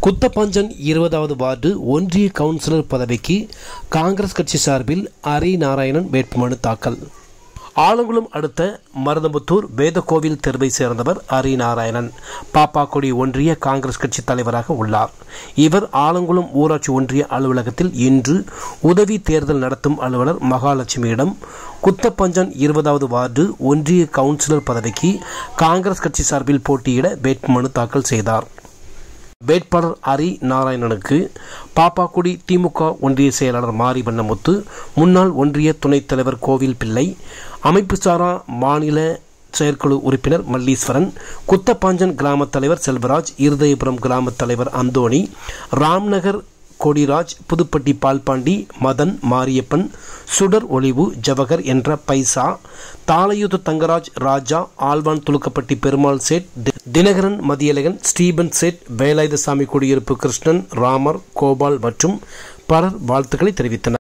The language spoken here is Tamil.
குத்தப்பாஞ்சன் இருபதாவது வார்டு ஒன்றிய கவுன்சிலர் பதவிக்கு காங்கிரஸ் கட்சி சார்பில் ஹரி நாராயணன் வேட்புமனு தாக்கல் ஆலங்குளம் அடுத்த மருதமுத்தூர் வேதகோவில் தெருவை சேர்ந்தவர் ஹரி நாராயணன் பாப்பாக்குடி ஒன்றிய காங்கிரஸ் கட்சி தலைவராக உள்ளார் இவர் ஆலங்குளம் ஊராட்சி ஒன்றிய அலுவலகத்தில் இன்று உதவி தேர்தல் நடத்தும் அலுவலர் மகாலட்சுமியிடம் குத்தப்பஞ்சன் இருபதாவது வார்டு ஒன்றிய கவுன்சிலர் பதவிக்கு காங்கிரஸ் கட்சி சார்பில் போட்டியிட வேட்புமனு தாக்கல் செய்தார் வேட்பாளர் ஹரி நாராயணனுக்கு பாப்பாக்குடி திமுக ஒன்றிய செயலாளர் மாரிவண்ணமுத்து முன்னாள் ஒன்றிய துணைத் தலைவர் கோவில் பிள்ளை அமைப்பு சாரா மாநில செயற்குழு உறுப்பினர் மல்லீஸ்வரன் குத்தப்பாஞ்சன் கிராமத் தலைவர் செல்வராஜ் இருதயபுரம் கிராமத் தலைவர் அந்தோணி ராம்நகர் கொடிராஜ் புதுப்பட்டி பால்பாண்டி மதன் மாரியப்பன் சுடர் ஒளிவு ஜவஹர் என்ற பைசா தாளையுது தங்கராஜ் ராஜா ஆழ்வான் துலுக்கப்பட்டி பெருமாள் சேட் தி- தினகரன் மதியழகன் ஸ்டீபன் சேட் வேலாயுதசாமி குடியிருப்பு கிருஷ்ணன் ராமர் கோபால் மற்றும் பலர் வாழ்த்துக்களை தெரிவித்தனர்